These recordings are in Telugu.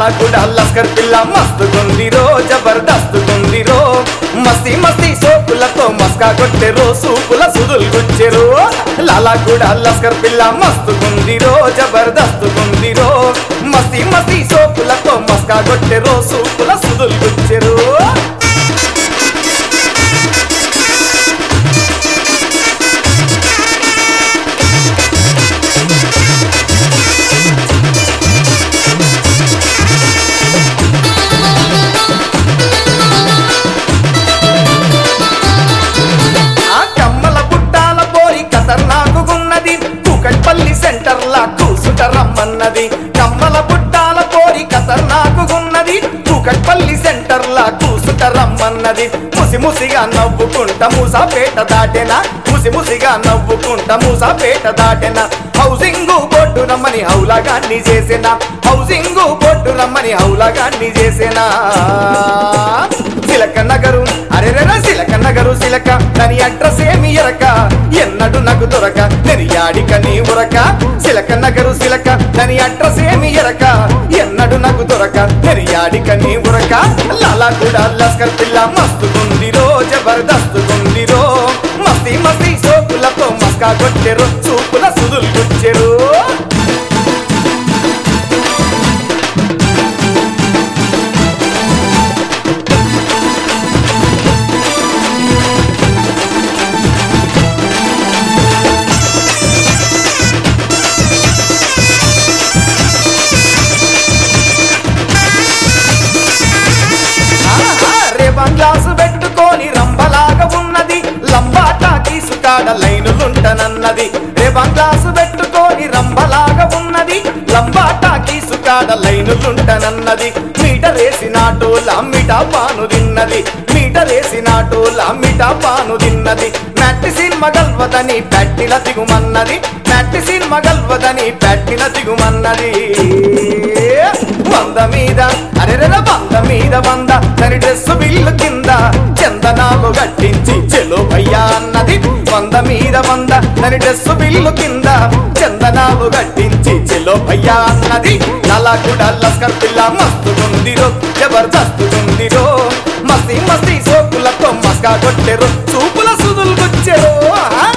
లాలా కూడా లస్కర్ పిల్ల మస్తుగుందిరో జబర్దస్తుగుందిరో మస్తి మస్తి సోపులతో మస్కా కొట్టెరో సూపుల సుదులు గుచ్చెరు లాలా కూడా లస్కర్ పిల్ల మస్తుగుందిరో జబర్దస్తుగుందిరో మస్తి మస్తి సోపులతో మస్కా కొట్టెరో సూపుల సుదులు గుచ్చెరు ఆ కమ్మల పుట్టాల పోరి ఖతర్నాకున్నది కూకట్పల్లి సెంటర్ లా కూసుట రమ్మన్నది కమ్మల పుట్టాల పోరి ఖతర్నాకున్నది కూకట్పల్లి సెంటర్ లా కూసుట రమ్మన్నది ముసి ముసిగా నవ్వుకుంట మూసాపేట దాటెనా ముసి ముసిగా నవ్వుకుంట మూసాపేట దాటెనా హౌసింగ్ బోర్డు రమ్మని హౌలాగాన్ని చేసిన హౌసింగ్ బోర్డు రమ్మని హౌలాగాన్ని చేసిన సిలక నగరు అరెరెర సిలక నగరు సిలక దాని అడ్రస్ ఏమి ఎరక ఎన్నడు నాకు దొరక నెరియాడిక నీ ఉరక సిలక నగరు సిలక దాని అడ్రస్ ఏమి ఎరక ఎన్నడు నాకు దొరక నెరియాడిక నీ ఉరక లాలా కూడా లస్కర్ పిల్ల మస్తుగుందిరో జబర్దస్తుగుందిరో మస్తి మస్తి సోకులతో మస్కా కొట్టెరు చూపుల సుదులు గుచ్చెరు రేవన్ గ్లాసు పెట్టుకొని రంబలాగా ఉన్నది లంబాటా తీసుకాడ లైనులుంటనన్నది రేవన్ గ్లాసు పెట్టుకొని రంబలాగా ఉన్నది లంబాటా తీసుకాడ లైనులుంటనన్నది మీటర్ వేసినాటోల మిఠా పాను తిన్నది మీటర్ వేసినాటోల మిఠా పాను తిన్నది మట్టి సినిమా గల్వదని పెట్టిన దిగుమన్నది మట్టి సినిమా గల్వదని పెట్టిన దిగుమన్నది వంద మీద అరెరెర వంద మీద వంద తని డ్రెస్ బిల్లు కింద చందనాలు గట్టించి చెలో భయ్యా అన్నది వంద మీద వంద తని డ్రెస్ బిల్లు కింద చందనాలు గట్టించి చెలో భయ్యా అన్నది నలా కూడా లస్కర్ పిల్ల మస్తుగుందిరో జబర్దస్తుగుందిరో మస్తి మస్తి సోకులతో మస్కా కొట్టెరు చూపుల సుదులు గుచ్చెరు ఆహా.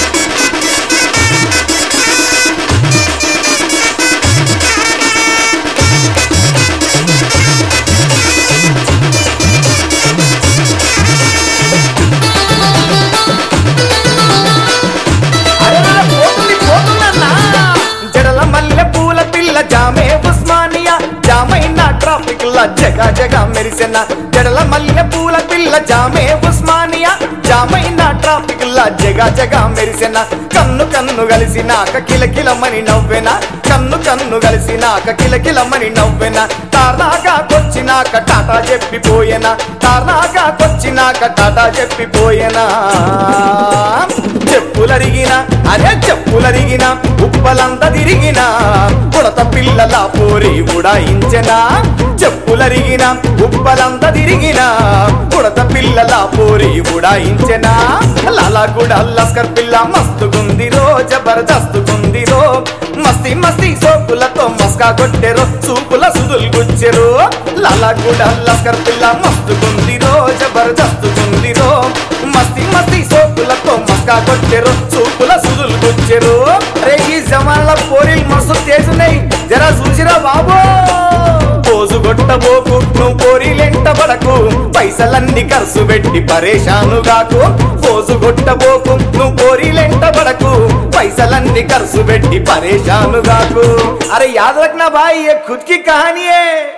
అరెరెర పోతుంది పోతుందన్నా. జడల మల్లె పూల పిల్ల జామే ఉస్మానియా జామైన ట్రాఫిక్ లా జగ జగ మెరిసెన జడల మల్లె పూల పిల్ల జామే ఉస్మానియా జామైన ట్రాఫిక్ లా జగ జగ మెరిసెన కన్ను కన్ను కలిసినాక కిలకిలమని నవ్వెన కన్ను కన్ను కలిసినాక కిలకిలమని నవ్వెన తార్నాగా కొచ్చినాక టాటా చెప్పిపోయేనా తార్నాగా కొచ్చినాక టాటా చెప్పిపోయేనా చెప్పులరిగిన అరే చెప్పులరిగిన ఉప్పలంత తిరిగిన ఉడత పిల్లల పోరి ఉడాయించెనా చెప్పులరిగిన ఉప్పలంత తిరిగిన ఉడత పిల్లల పోరి ఉడాయించెనా లాలా కూడా లస్కర్ పిల్ల మస్తుగుందిరో జబర్దస్తుగుందిరో మస్తి మస్తి సోకులతో మస్కా కొట్టెరు సూపుల సుదులు గుచ్చెరు లాలా కూడా లస్కర్ పిల్ల మస్తుగుందిరో జబర్దస్తుగుందిరో మస్తి మస్తి సోకులతో మస్కా కొట్టెరు సూపుల సుదులు గుచ్చెరు రే ఈ జమాన్ల పోరీలు మస్తు తేజున్నాయి జరా చూసిరా బాబో పోజు కొట్టబోకు నువ్వు పోరీలెంట పడకు పైసలన్నీ ఖర్చు పెట్టి పరేషాను గాకు పోజు కొట్టబోకు నువ్వు పోరీలెంట పడకు పైసలన్నీ ఖర్చు పెట్టి పరేషాను గాకు అరే యాద్ రఖనా భాई ये खुद की कहानी है